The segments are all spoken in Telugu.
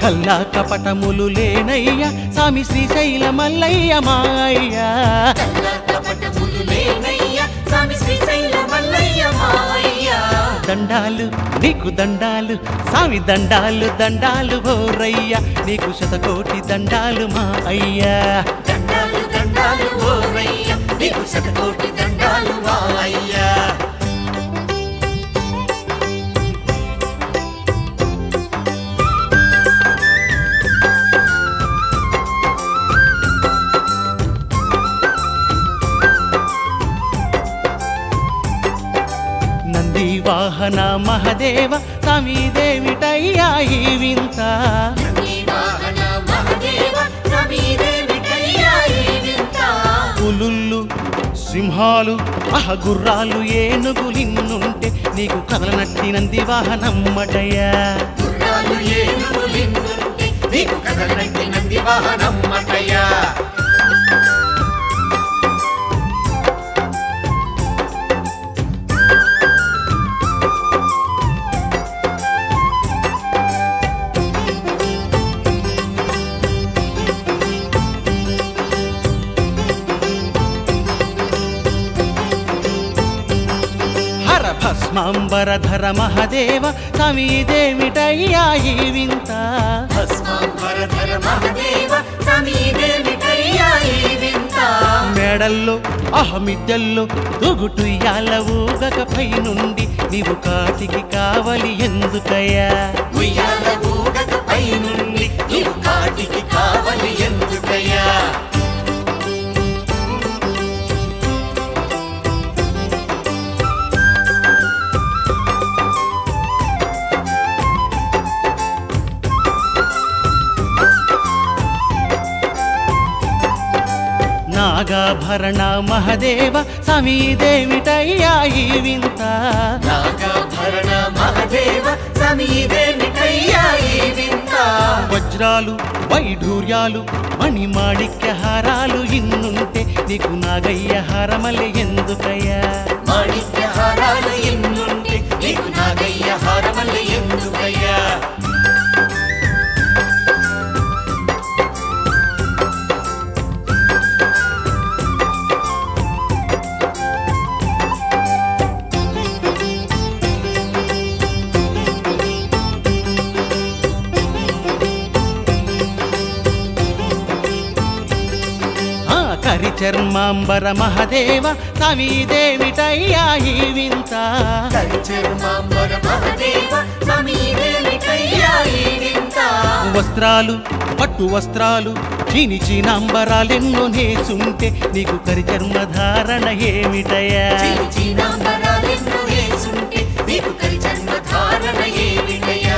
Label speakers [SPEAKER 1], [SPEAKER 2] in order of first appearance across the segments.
[SPEAKER 1] కల్లా కపటములు లేనయ్య స్వామి శ్రీశైల మల్లయ్య మాయ్య
[SPEAKER 2] కల్లా కపటములు లేనయ్య స్వామి శ్రీశైల మల్లయ్య మావయ్య
[SPEAKER 1] దండాలు నీకు దండాలు స్వామి దండాలు దండాలు ఓరయ్య నీకు శతకోటి దండాలు మా అయ్యా
[SPEAKER 2] దండాలు దండాలు ఓరయ్య నీకు శతకోటి దండాలు మావయ్య
[SPEAKER 1] నంది వాహన మహదేవ స్వామి దేవిటయ్యా ఈ వింత
[SPEAKER 2] నీ వాహన మహదేవ స్వామి దేవిటయ్య ఈ వింత
[SPEAKER 1] పులుళ్ళు సింహాలు అహ గుర్రాలు ఏనుగులిన్నుంటే నీకు కదలనట్టి నంది వాహనమ్మటయ్యా
[SPEAKER 2] గుర్రాలు ఏనుగులిన్నుంటే నీకు కదలనట్టి నంది వాహనం మటయ్యా
[SPEAKER 1] హర భస్మాంబరధర మహదేవ స్వామి దేవిటయ్యా ఈ వింత
[SPEAKER 2] భస్మాంబరధర మహదేవ స్వామి దేవిటయ్య ఈ వింత
[SPEAKER 1] మేడల్లో అహమిద్దల్లో దుగుటుయ్యాల ఊగక పైనుండి నీవు కాటికి కావలి ఎందుకయ్యా
[SPEAKER 2] ఉయ్యాల ఊగక పైనుండి నీవు కాటికి కావలి ఎందుకయ్యా
[SPEAKER 1] నాగాభరణ మహదేవ స్వామి దేవిటయ్యా ఈ వింత
[SPEAKER 2] నాగాభరణ మహదేవ స్వామి దేవిటయ్య ఈ వింత
[SPEAKER 1] వజ్రాలు వైఢూర్యాలు మణిమాణిక్య హారాలు ఇన్నుంటే నీకు నాగయ్య హారమలే ఎందుకయ్యా
[SPEAKER 2] మాణిక్య హారాలు ఎన్నుంటే నీకు నాగయ్య హారమల్లి ఎందుకయ్యా
[SPEAKER 1] ఆ కరి చర్మాంబర మహదేవ స్వామి దేవిటయ్యా ఈ వింత
[SPEAKER 2] కరిచర్మాంబర మహదేవ స్వామి దేవిటయ్య ఈ వింత
[SPEAKER 1] వస్త్రాలు పట్టు వస్త్రాలు చీని చీనాంబరాలెన్నో నేసుంటే నీకు కరి చర్మధారణ ఏమిటయ్యా
[SPEAKER 2] చిరు చీనాంబరాలెన్నో వేసుంటే నీకు కరిచర్మ ధారణ ఏమిటయ్యా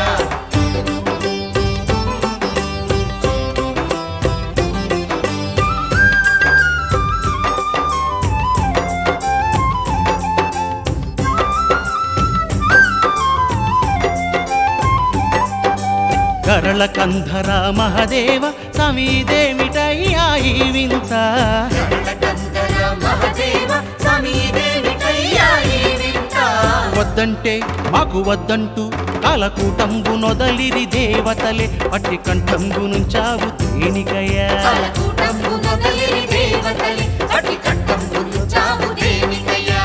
[SPEAKER 1] కరళ కంధర మహదేవ స్వామి దేవిటయ్యా ఈ వింత
[SPEAKER 2] కరళకందర మహదేవ స్వామి దేవిటయ్య ఈ వింత
[SPEAKER 1] వద్దంటే మాకు వద్దంటూ కాలకూటంబు నొదలిరి దేవతలే పట్టి కంఠంబు నుంచావు తేనికయ్యా
[SPEAKER 2] కాలకూటంబు మొదలిరి దేవతలి అటి కంఠంబులు చావు దేనికయ్యా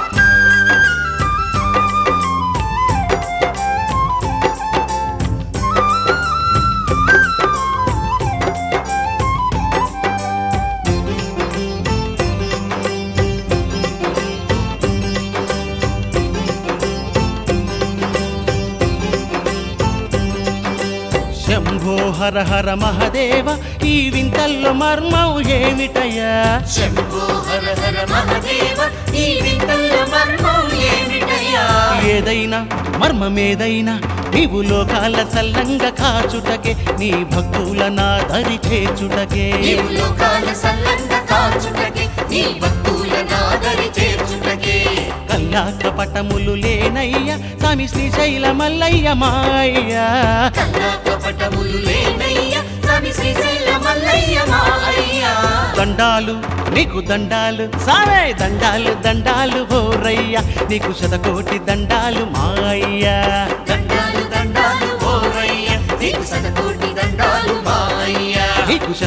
[SPEAKER 1] శంభో హర హర మహదేవ ఈ వింతల్లో మర్మం ఏమిటయ్యా
[SPEAKER 2] శంభో హర హర మహదేవ ఈ వింతల్లో మర్మం ఏమిటయ్యా
[SPEAKER 1] ఏదైనా మర్మమేదైనా నీవు లోకాల సల్లంగా కాచుటకే నీ భక్తుల నా దరి చేర్చుటకే
[SPEAKER 2] నీవు లోకాల సల్లంగా కాచుటకే నీ భక్తుల నాదరి చేర్చుటకే
[SPEAKER 1] కల్లా కపటములు లేనయ్య స్వామి శ్రీశైల మల్లయ్య మాయ్య
[SPEAKER 2] కన్నా కపటములు లేనయ్య స్వామి శ్రీశైల మల్లయ్య మా అయ్యా
[SPEAKER 1] దండాలు నీకు దండాలు సామే దండాలు దండాలు ఓరయ్య నీకు శతకోటి దండాలు మాయ్య
[SPEAKER 2] దండాలు దండాలు ఓరయ్య నీకు శతకోటి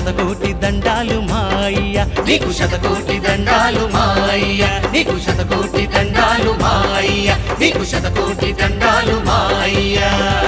[SPEAKER 1] శతకోటి దండాలు మాయ్య
[SPEAKER 2] నీకు శతకోటి దండాలు మాయ్య నీకు శతకోటి దండాలు మాయ్య నీకు శతకోటి దండాలు మాయ్య